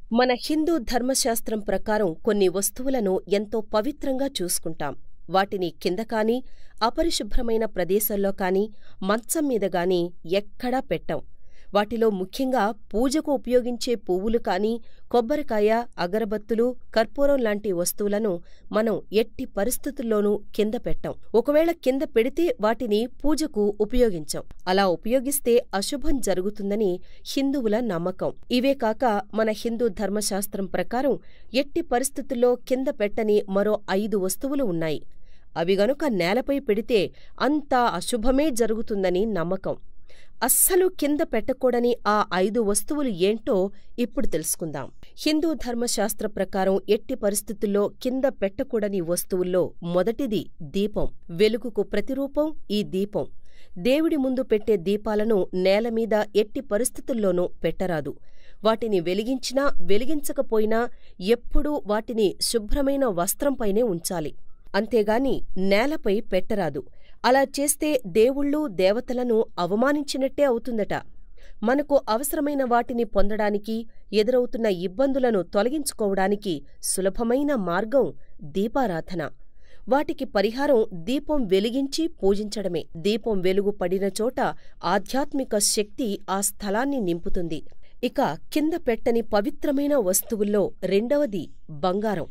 మన హిందూ ధర్మశాస్త్రం ప్రకారం కొన్ని వస్తువులను ఎంతో పవిత్రంగా చూసుకుంటాం వాటిని కింద కాని అపరిశుభ్రమైన ప్రదేశంలో కాని మంచం మీద గాని ఎక్కడా పెట్టం వాటిలో ముఖ్యంగా పూజకు ఉపయోగించే పువ్వులు కాని కొబ్బరికాయ అగరబత్తులు కర్పూరం లాంటి వస్తువులను మనం ఎట్టి పరిస్థితుల్లోనూ కింద పెట్టం ఒకవేళ కింద పెడితే వాటిని పూజకు ఉపయోగించం అలా ఉపయోగిస్తే అశుభం జరుగుతుందని హిందువుల నమ్మకం ఇవే కాక మన హిందూ ధర్మశాస్త్రం ప్రకారం ఎట్టి పరిస్థితుల్లో కింద పెట్టని మరో ఐదు వస్తువులు ఉన్నాయి అవి గనుక నేలపై పెడితే అంతా అశుభమే జరుగుతుందని నమ్మకం అస్సలు కింద పెట్టకూడని ఆ ఐదు వస్తువులు ఏంటో ఇప్పుడు తెలుసుకుందాం హిందూ ధర్మశాస్త్ర ప్రకారం ఎట్టి పరిస్థితుల్లో కింద పెట్టకూడని వస్తువుల్లో మొదటిది దీపం వెలుగుకు ప్రతిరూపం ఈ దీపం దేవుడి ముందు పెట్టే దీపాలను నేలమీద ఎట్టి పరిస్థితుల్లోనూ పెట్టరాదు వాటిని వెలిగించినా వెలిగించకపోయినా ఎప్పుడూ వాటిని శుభ్రమైన వస్త్రంపైనే ఉంచాలి అంతేగాని నేలపై పెట్టరాదు అలా చేస్తే దేవుళ్ళు దేవతలను అవమానించినట్టే అవుతుందట మనకు అవసరమైన వాటిని పొందడానికి ఎదురవుతున్న ఇబ్బందులను తొలగించుకోవడానికి సులభమైన మార్గం దీపారాధన వాటికి పరిహారం దీపం వెలిగించి పూజించడమే దీపం వెలుగు పడిన చోట ఆధ్యాత్మిక శక్తి ఆ స్థలాన్ని నింపుతుంది ఇక కింద పెట్టని పవిత్రమైన వస్తువుల్లో రెండవది బంగారం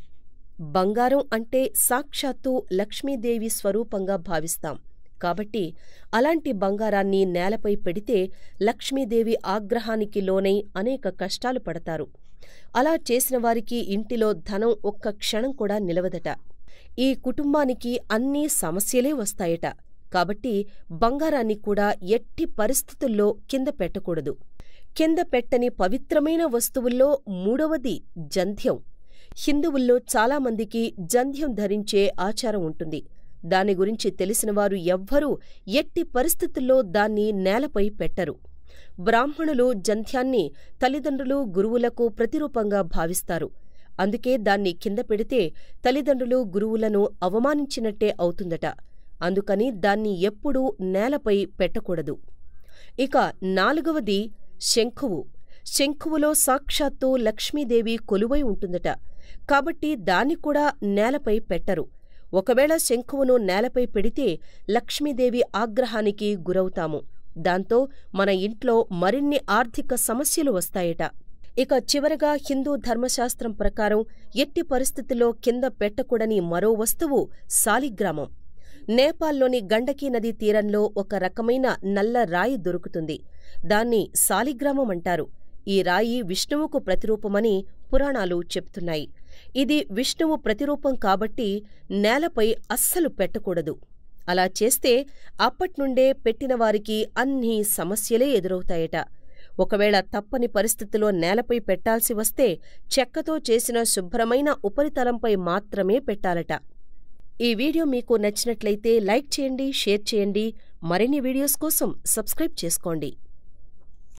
బంగారం అంటే సాక్షాత్తు లక్ష్మీదేవి స్వరూపంగా భావిస్తాం కాబట్టి అలాంటి బంగారాన్ని నేలపై పెడితే లక్ష్మీదేవి ఆగ్రహానికి లోనై అనేక కష్టాలు పడతారు అలా చేసిన వారికి ఇంటిలో ధనం ఒక్క క్షణం కూడా నిలవదట ఈ కుటుంబానికి అన్నీ సమస్యలే వస్తాయట కాబట్టి బంగారాన్ని కూడా ఎట్టి పరిస్థితుల్లో కింద పెట్టకూడదు కింద పెట్టని పవిత్రమైన వస్తువుల్లో మూడవది జంధ్యం హిందువుల్లో చాలామందికి జంధ్యం ధరించే ఆచారం ఉంటుంది దాని గురించి తెలిసినవారు ఎవ్వరూ ఎట్టి పరిస్థితుల్లో దాన్ని నేలపై పెట్టరు బ్రాహ్మణులు జంధ్యాన్ని తల్లిదండ్రులు గురువులకు ప్రతిరూపంగా భావిస్తారు అందుకే దాన్ని కింద పెడితే తల్లిదండ్రులు గురువులను అవమానించినట్టే అవుతుందట అందుకని దాన్ని ఎప్పుడూ నేలపై పెట్టకూడదు ఇక నాలుగవది శంఖువు శంఖువులో సాక్షాత్తు లక్ష్మీదేవి కొలువై ఉంటుందట కాబట్టి దాన్ని కూడా నేలపై పెట్టరు ఒకవేళ శంఖువును నేలపై పెడితే లక్ష్మీదేవి ఆగ్రహానికి గురవుతాము దాంతో మన ఇంట్లో మరిన్ని ఆర్థిక సమస్యలు వస్తాయట ఇక చివరగా హిందూ ధర్మశాస్త్రం ప్రకారం ఎట్టి పరిస్థితుల్లో కింద పెట్టకూడని మరో వస్తువు సాలిగ్రామం నేపాల్లోని గండకీ నదీ తీరంలో ఒక రకమైన నల్ల రాయి దొరుకుతుంది దాన్ని సాలిగ్రామం అంటారు ఈ రాయి విష్ణువుకు ప్రతిరూపమని పురాణాలు చెప్తున్నాయి ఇది విష్ణువు ప్రతిరూపం కాబట్టి నేలపై అస్సలు పెట్టకూడదు అలా చేస్తే అప్పట్నుండే పెట్టినవారికి అన్ని సమస్యలే ఎదురవుతాయట ఒకవేళ తప్పని పరిస్థితిలో నేలపై పెట్టాల్సి వస్తే చెక్కతో చేసిన శుభ్రమైన ఉపరితలంపై మాత్రమే పెట్టాలట ఈ వీడియో మీకు నచ్చినట్లయితే లైక్ చేయండి షేర్ చేయండి మరిన్ని వీడియోస్ కోసం సబ్స్క్రైబ్ చేసుకోండి